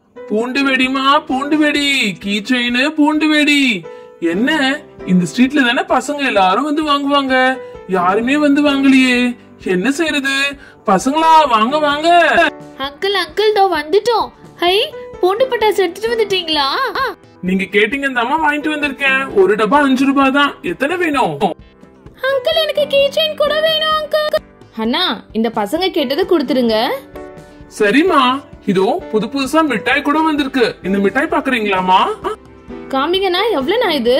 பூண்டு வெடிமா பூண்டு வெடி கீ செயின் பூண்டு வெடி என்ன இந்த ஸ்ட்ரீட்ல தானே பசங்க எல்லாரும் வந்து வாங்குவாங்க யாருமே வந்து வாங்கலையே என்ன செய்யறது பசங்களா வாங்க வாங்க அங்கிள் அங்கிள் தோ வந்துட்டோம் ஹை பூண்டு பட்டாசு எடுத்துட்டு வந்துட்டீங்களா நீங்க கேட்டீங்க தாமா வாங்கிட்டு வந்திருக்கேன் ஒரு டப்பா அஞ்சு ரூபாய் தான் எத்தனை வேணும் அங்கிள் எனக்கு கீ செயின் கூட வேணும் அங்கிள் அண்ணா இந்த பசங்க கேட்டதை கொடுத்துருங்க சரிம்மா இதோ புது புதுசா மிட்டாய் கூட வந்திருக்கு இந்த மிட்டாய் பாக்குறீங்களாமா காமிங்கண்ணா எவ்வளோண்ணா இது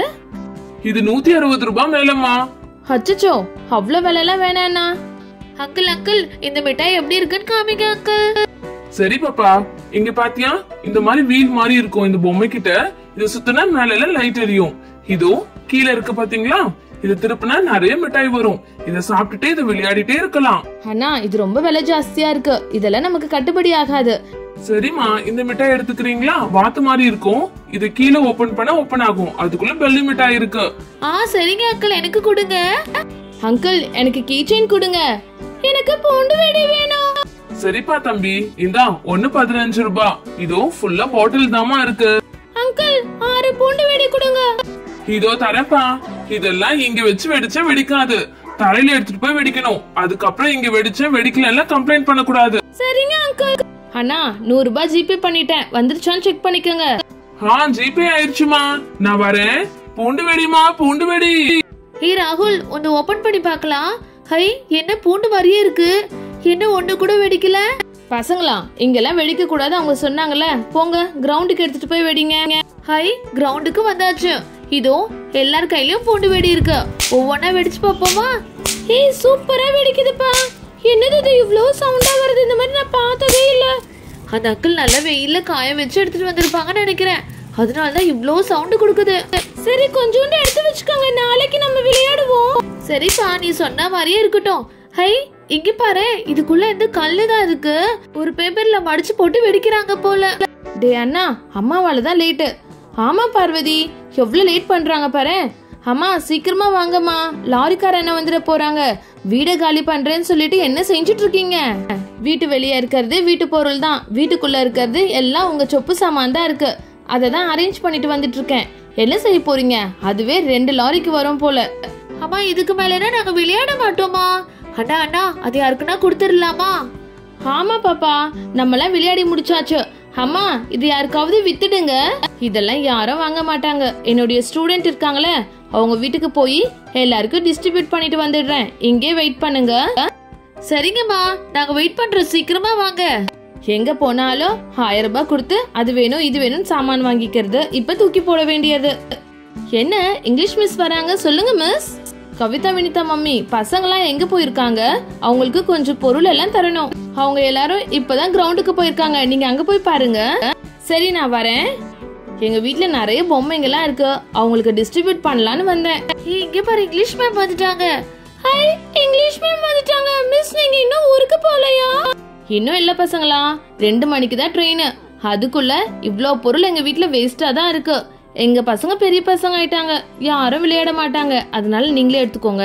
இது நூத்தி அறுபது ரூபாய் மேலம்மா அச்சச்சோ அவ்வளோ விலைலாம் வேணாண்ணா அங்கிள் அங்கிள் இந்த மிட்டாய் எப்படி இருக்குன்னு காமிங்க அங்கிள் சரி பாப்பா இங்க பாத்தியா இந்த மாதிரி வீல் மாதிரி இருக்கும் இந்த பொம்மை கிட்ட இத சுத்தினா மேல எல்லாம் லைட் எரியும் இதோ கீழே இருக்கு பாத்தீங்களா இத திருப்பினா நிறைய மிட்டாய் வரும் இத சாப்பிட்டுட்டே இத விளையாடிட்டே இருக்கலாம் அண்ணா இது ரொம்ப விலை ஜாஸ்தியா இருக்கு இதெல்லாம் நமக்கு கட்டுப்படி ஆகாது சரிம்மா இந்த மிட்டாய் எடுத்துக்கிறீங்களா வாத்து மாதிரி இருக்கும் இத கீழே ஓபன் பண்ண ஓபன் ஆகும் அதுக்குள்ள பெல்லி மிட்டாய் இருக்கு ஆ சரிங்க அங்கிள் எனக்கு கொடுங்க அங்கிள் எனக்கு கீ செயின் கொடுங்க எனக்கு பூண்டு வெடி வேணும் சரிப்பா தம்பி இந்தா ஒன்னு பதினஞ்சு ரூபாய் இதோ ஃபுல்லா பாட்டில் தாமா இருக்கு அங்கிள் ஆறு பூண்டு வெடி கொடுங்க இதோ தரப்பா இதெல்லாம் இங்க வச்சு வெடிச்சா வெடிக்காது தரையில எடுத்துட்டு போய் வெடிக்கணும் அதுக்கப்புறம் இங்க வெடிச்சா வெடிக்கல கம்ப்ளைண்ட் பண்ணக்கூடாது சரிங்க அங்கிள் அண்ணா நூறு ரூபாய் ஜிபே பண்ணிட்டேன் வந்துருச்சான்னு செக் பண்ணிக்கோங்க ஆ ஜிபே ஆயிடுச்சுமா நான் வரேன் பூண்டு வெடிமா பூண்டு வெடி ஹே ராகுல் ஒன்னு ஓபன் பண்ணி பார்க்கலாம் ஹை என்ன பூண்டு மாதிரியே இருக்கு என்ன ஒண்ணு கூட வெடிக்கல பசங்களா இங்கெல்லாம் வெடிக்க கூடாது அவங்க சொன்னாங்கல்ல போங்க கிரவுண்டுக்கு எடுத்துட்டு போய் வெடிங்க ஹை கிரவுண்டுக்கு வந்தாச்சு இதோ எல்லார் கையிலயும் பூண்டு வெடி இருக்கு ஒவ்வொன்னா வெடிச்சு பார்ப்போமா ஏய் சூப்பரா வெடிக்குதுப்பா என்னது இது இவ்ளோ சவுண்டா வருது இந்த மாதிரி நான் பார்த்ததே இல்ல அந்த அக்கிள் நல்ல வெயில்ல காய வச்சு எடுத்துட்டு வந்திருப்பாங்கன்னு நினைக்கிறேன் அதனால தான் இவ்ளோ சவுண்ட் கொடுக்குது சரி கொஞ்சோண்டு எடுத்து வச்சுக்கோங்க நாளைக்கு நம்ம விளையாடுவோம் சரிப்பா நீ சொன்ன மாதிரியே இருக்கட்டும் ஹை இங்க பாரு இதுக்குள்ள இந்த கல்லு தான் இருக்கு ஒரு பேப்பர்ல மடிச்சு போட்டு வெடிக்கிறாங்க போல டே அண்ணா அம்மாவால தான் லேட்டு ஆமா பார்வதி எவ்வளவு லேட் பண்றாங்க பாரு அம்மா சீக்கிரமா வாங்கம்மா லாரிக்கார என்ன வந்துட போறாங்க வீடை காலி பண்றேன்னு சொல்லிட்டு என்ன செஞ்சுட்டு இருக்கீங்க வீட்டு வெளியே இருக்கிறது வீட்டு பொருள் தான் வீட்டுக்குள்ள இருக்கிறது எல்லாம் உங்க சொப்பு சாமான் தான் இருக்கு அதை தான் அரேஞ்ச் பண்ணிட்டு வந்துட்டு இருக்கேன் என்ன செய்ய போறீங்க அதுவே ரெண்டு லாரிக்கு வரும் போல அம்மா இதுக்கு மேலனா நாங்க விளையாட மாட்டோமா அண்ணா அண்ணா அது யாருக்குன்னா கொடுத்துடலாமா ஆமா பாப்பா நம்மலாம் விளையாடி முடிச்சாச்சு அம்மா இது யாருக்காவது வித்துடுங்க இதெல்லாம் யாரும் வாங்க மாட்டாங்க என்னுடைய ஸ்டூடெண்ட் இருக்காங்களே அவங்க வீட்டுக்கு போய் எல்லாருக்கும் டிஸ்ட்ரிபியூட் பண்ணிட்டு வந்துடுறேன் இங்கே வெயிட் பண்ணுங்க சரிங்கம்மா நாங்க வெயிட் பண்றோம் சீக்கிரமா வாங்க எங்க போனாலும் ஆயிரம் ரூபாய் கொடுத்து அது வேணும் இது வேணும் சாமான் வாங்கிக்கிறது இப்ப தூக்கி போட வேண்டியது என்ன இங்கிலீஷ் மிஸ் வராங்க சொல்லுங்க மிஸ் கவிதா வினிதா மம்மி பசங்களாம் எங்க போயிருக்காங்க அவங்களுக்கு கொஞ்சம் பொருள் எல்லாம் தரணும் அவங்க எல்லாரும் இப்பதான் கிரவுண்டுக்கு போயிருக்காங்க நீங்க அங்க போய் பாருங்க சரி நான் வரேன் எங்க வீட்ல நிறைய பொம்மைங்கெல்லாம் இருக்கு அவங்களுக்கு டிஸ்ட்ரிபியூட் பண்ணலாம்னு வந்தேன் இங்க பாரு இங்கிலீஷ் மேம் வந்துட்டாங்க ஹை இங்கிலீஷ் மேம் வந்துட்டாங்க மிஸ் நீங்க இன்னும் ஊருக்கு போலையா இன்னும் இல்ல பசங்களா ரெண்டு மணிக்கு தான் ட்ரெயின் அதுக்குள்ள இவ்ளோ பொருள் எங்க வீட்ல வேஸ்டா தான் இருக்கு எங்க பசங்க பெரிய பசங்க ஆயிட்டாங்க யாரும் விளையாட மாட்டாங்க அதனால நீங்களே எடுத்துக்கோங்க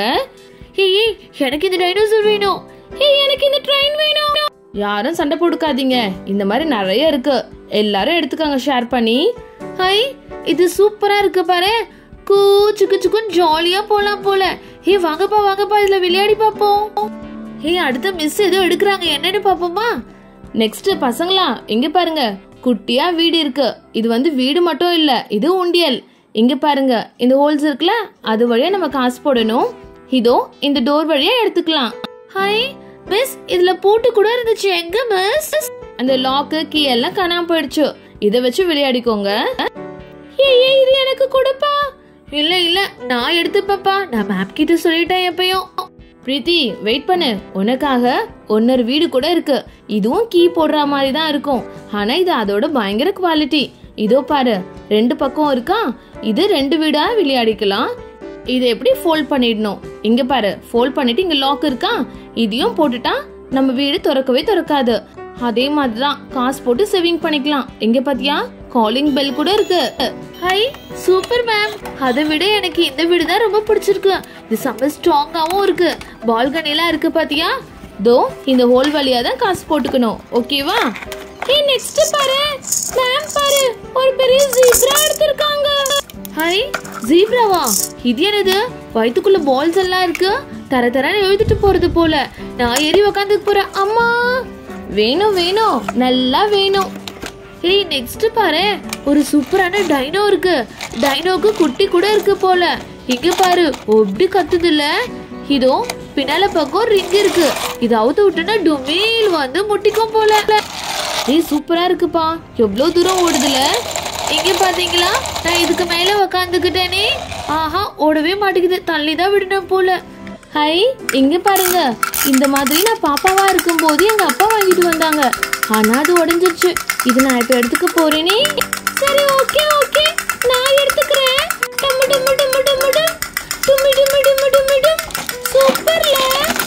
ஏய் எனக்கு இந்த டைனோசர் வேணும் ஏய் எனக்கு இந்த ட்ரெயின் வேணும் யாரும் சண்டை போட்டுக்காதீங்க இந்த மாதிரி நிறைய இருக்கு எல்லாரும் எடுத்துக்கோங்க ஷேர் பண்ணி ஹை இது சூப்பரா இருக்கு பாரு கூ சுக்கு சுக்குன்னு ஜாலியா போலாம் போல ஏய் வாங்கப்பா வாங்கப்பா இதுல விளையாடி பாப்போம் ஏய் அடுத்த மிஸ் ஏதோ எடுக்கிறாங்க என்னன்னு பாப்போமா நெக்ஸ்ட் பசங்களா இங்க பாருங்க குட்டியா வீடு இருக்கு இது வந்து வீடு மட்டும் இல்ல இது உண்டியல் இங்க பாருங்க இந்த ஹோல்ஸ் இருக்குல்ல அது வழியா நம்ம காசு போடணும் இதோ இந்த டோர் வழியா எடுத்துக்கலாம் ஹாய் மிஸ் இதுல பூட்டு கூட இருந்துச்சு எங்க மிஸ் அந்த லாக்கு கீ எல்லாம் காணாம போயிடுச்சு இத வச்சு விளையாடிக்கோங்க ஏய் ஏய், இது எனக்கு கொடுப்பா இல்ல இல்ல நான் எடுத்துப்பேன்ப்பா நான் மேம் கிட்ட சொல்லிட்டேன் எப்பயும் பிரீத்தி வெயிட் பண்ணு உனக்காக ஒன்னொரு வீடு கூட இருக்கு இதுவும் கீ போடுற மாதிரி தான் இருக்கும் ஆனா இது அதோட பயங்கர குவாலிட்டி இதோ பாரு ரெண்டு பக்கம் இருக்கா இது ரெண்டு வீடா விளையாடிக்கலாம் இது எப்படி ஃபோல்ட் பண்ணிடணும் இங்க பாரு ஃபோல்ட் பண்ணிட்டு இங்க லாக் இருக்கா இதையும் போட்டுட்டா நம்ம வீடு திறக்கவே திறக்காது அதே மாதிரி தான் காசு போட்டு சேவிங் பண்ணிக்கலாம் இங்க பாத்தியா காலிங் பெல் கூட இருக்கு ஹை சூப்பர் மேம் அதை விட எனக்கு இந்த வீடு தான் ரொம்ப பிடிச்சிருக்கு இது செம்ம ஸ்ட்ராங்காவும் இருக்கு பால்கனிலாம் இருக்கு பாத்தியா தோ இந்த ஹோல் வழியா தான் காசு போட்டுக்கணும் ஓகேவா ஏய் நெக்ஸ்ட் பாரு மேம் ஒரு பெரிய ஜீப்ரா எடுத்திருக்காங்க ஹை ஜீப்ராவா இது என்னது வயித்துக்குள்ள பால்ஸ் எல்லாம் இருக்கு தர தரன்னு எழுதிட்டு போறது போல நான் ஏறி உக்காந்துக்கு போறேன் அம்மா வேணும் வேணும் நல்லா வேணும் ஏய் நெக்ஸ்ட் பாரு ஒரு சூப்பரான டைனோ இருக்கு டைனோக்கு குட்டி கூட இருக்கு போல இங்க பாரு எப்படி கத்துது இல்ல இதோ பின்னால பக்கம் ரிங் இருக்கு இது அவுத்து விட்டுனா டுமீல் வந்து முட்டிக்கும் போல ஏய் சூப்பரா இருக்குப்பா எவ்வளவு தூரம் ஓடுதுல இங்க பாத்தீங்களா நான் இதுக்கு மேல உக்காந்துக்கிட்டேனே ஆஹா ஓடவே மாட்டேங்குது தள்ளி தான் விடணும் போல ஹை இங்க பாருங்க இந்த மாதிரி நான் பாப்பாவா இருக்கும்போது எங்க அப்பா வாங்கிட்டு வந்தாங்க ஆனா அது உடைஞ்சிருச்சு இது நான் இப்ப எடுத்துக்க போறேனே சரி ஓகே ஓகே நான் எடுத்துக்கிறேன் டம்மு டம்மு டம்மு டம்மு டம். டும்மு டும்மு டும்மு டும்மு டம். சூப்பர்ல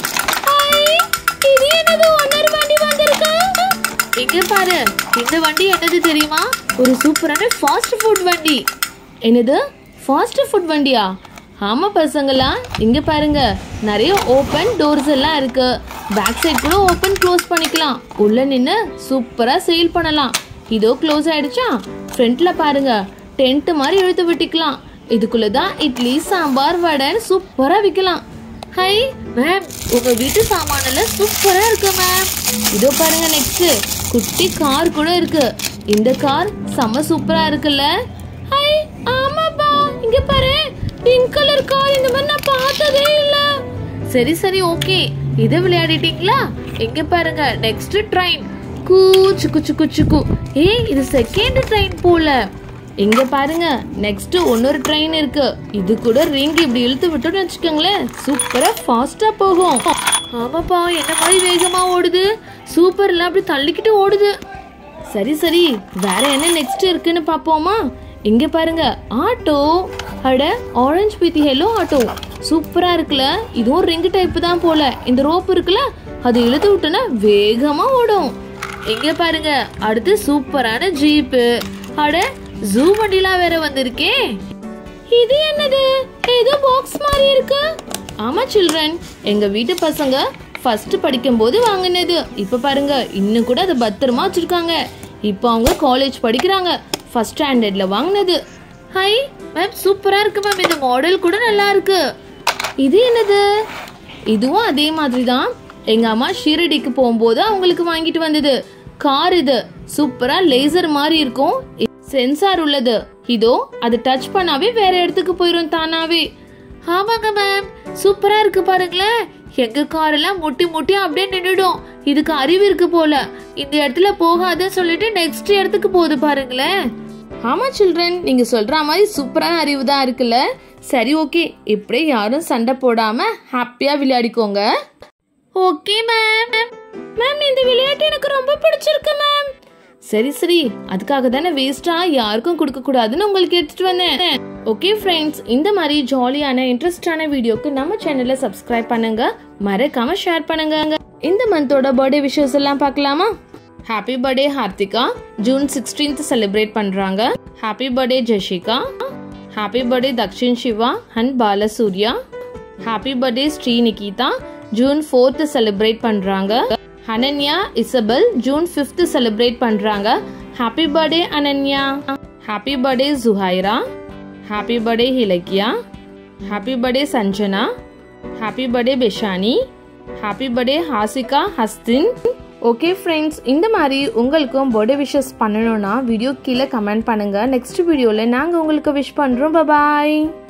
ஹை இது என்னது ஒன்னர் வண்டி வந்திருக்கு இங்க பாரு இந்த வண்டி என்னது தெரியுமா ஒரு சூப்பரான ஃபாஸ்ட் ஃபுட் வண்டி என்னது ஃபாஸ்ட் ஃபுட் வண்டியா ஆமா பசங்களா இங்க பாருங்க நிறைய ஓப்பன் டோர்ஸ் எல்லாம் இருக்கு பேக் சைடு கூட ஓப்பன் க்ளோஸ் பண்ணிக்கலாம் உள்ள நின்னு சூப்பரா சேல் பண்ணலாம் இதோ க்ளோஸ் ஆயிடுச்சா ஃப்ரண்ட்ல பாருங்க டென்ட் மாதிரி இழுத்து விட்டுக்கலாம் இதுக்குள்ள தான் இட்லி சாம்பார் வடைன்னு சூப்பரா விற்கலாம் ஹை மேம் உங்க வீட்டு சாமானெல்லாம் சூப்பரா இருக்கு மேம் இதோ பாருங்க நெக்ஸ்ட் குட்டி கார் கூட இருக்கு இந்த கார் செம்ம சூப்பரா இருக்குல்ல ஹை ஆமாப்பா இங்க பாரு பிங்க் கலர் கார் இந்த மாதிரி நான் பார்த்ததே இல்ல சரி சரி ஓகே இதை விளையாடிட்டீங்களா இங்க பாருங்க நெக்ஸ்ட் ட்ரெயின் கூ சுக்கு சுக்கு சுக்கு ஏய் இது செகண்ட் ட்ரெயின் போல இங்க பாருங்க நெக்ஸ்ட் இன்னொரு ட்ரெயின் இருக்கு இது கூட ரிங் இப்படி இழுத்து விட்டோம்னு வச்சுக்கோங்களேன் சூப்பரா ஃபாஸ்டா போகும் ஆமாப்பா என்ன மாதிரி வேகமா ஓடுது சூப்பர்ல அப்படி தள்ளிக்கிட்டு ஓடுது சரி சரி வேற என்ன நெக்ஸ்ட் இருக்குன்னு பாப்போமா இங்க பாருங்க ஆட்டோ அட ஆரஞ்சு வித் ஹெல்லோ ஆட்டோ சூப்பரா இருக்குல்ல இதுவும் ரிங் டைப் தான் போல இந்த ரோப் இருக்குல்ல அது இழுத்து விட்டோன்னா வேகமா ஓடும் இங்க பாருங்க அடுத்து சூப்பரான ஜீப்பு அட ஜூ வண்டிலாம் வேற வந்திருக்கே இது என்னது ஏதோ பாக்ஸ் மாதிரி இருக்கு ஆமா சில்ட்ரன் எங்க வீட்டு பசங்க ஃபர்ஸ்ட் படிக்கும்போது வாங்கினது இப்ப பாருங்க இன்னும் கூட அதை பத்திரமா வச்சிருக்காங்க இப்போ அவங்க காலேஜ் படிக்கிறாங்க ஃபர்ஸ்ட் ஸ்டாண்டர்ட்ல வாங்கினது ஹை மேம் சூப்பரா இருக்கு மேம் இந்த மாடல் கூட நல்லா இருக்கு இது என்னது இதுவும் அதே மாதிரி தான் எங்க அம்மா ஷீரடிக்கு போகும்போது அவங்களுக்கு வாங்கிட்டு வந்தது கார் இது சூப்பரா லேசர் மாதிரி இருக்கும் சென்சார் உள்ளது இதோ அது டச் பண்ணாவே வேற இடத்துக்கு போயிரும் தானாவே ஆமாங்க மேம் சூப்பரா இருக்கு பாருங்களேன் எங்க கார் எல்லாம் முட்டி முட்டி அப்படியே நின்னுடும் இதுக்கு அறிவு இருக்கு போல இந்த இடத்துல போகாத சொல்லிட்டு நெக்ஸ்ட் இடத்துக்கு போகுது பாருங்களேன் ஆமா சில்ட்ரன் நீங்க சொல்ற மாதிரி சூப்பரான அறிவு தான் இருக்குல்ல சரி ஓகே இப்படியே யாரும் சண்டை போடாம ஹாப்பியா விளையாடிக்கோங்க ஓகே மேம் மேம் இந்த விளையாட்டு எனக்கு ரொம்ப பிடிச்சிருக்கு மேம் சரி சரி அதுக்காக தானே வேஸ்டா யாருக்கும் கொடுக்க கூடாதுன்னு உங்களுக்கு எடுத்துட்டு வந்தேன் ஓகே ஃப்ரெண்ட்ஸ் இந்த மாதிரி ஜாலியான இன்ட்ரெஸ்டான வீடியோக்கு நம்ம சேனலை சப்ஸ்கிரைப் பண்ணுங்க மறக்காம ஷேர் பண்ணுங்க இந்த மந்தோட பர்த்டே விஷஸ் எல்லாம் பார்க்கலாமா happy birthday Harthika June sixteenth celebrate பண்றாங்க happy birthday Jessica happy birthday Dakshin Siva and Balasurya happy birthday Sri Nikitha June fourth celebrate பண்றாங்க Ananya Isabel June fifth celebrate பண்றாங்க happy birthday Ananya happy birthday Juhaira happy birthday Hilakkiya happy birthday Sanjana happy birthday Beshani happy birthday Hasika Hasthin okay friends இந்த மாதிரி உங்களுக்கும் birthday wishes பண்ணணும்னா video கீழே comment பண்ணுங்க next வீடியோவில் நாங்கள் உங்களுக்கு விஷ் பண்ணுறோம் பாய்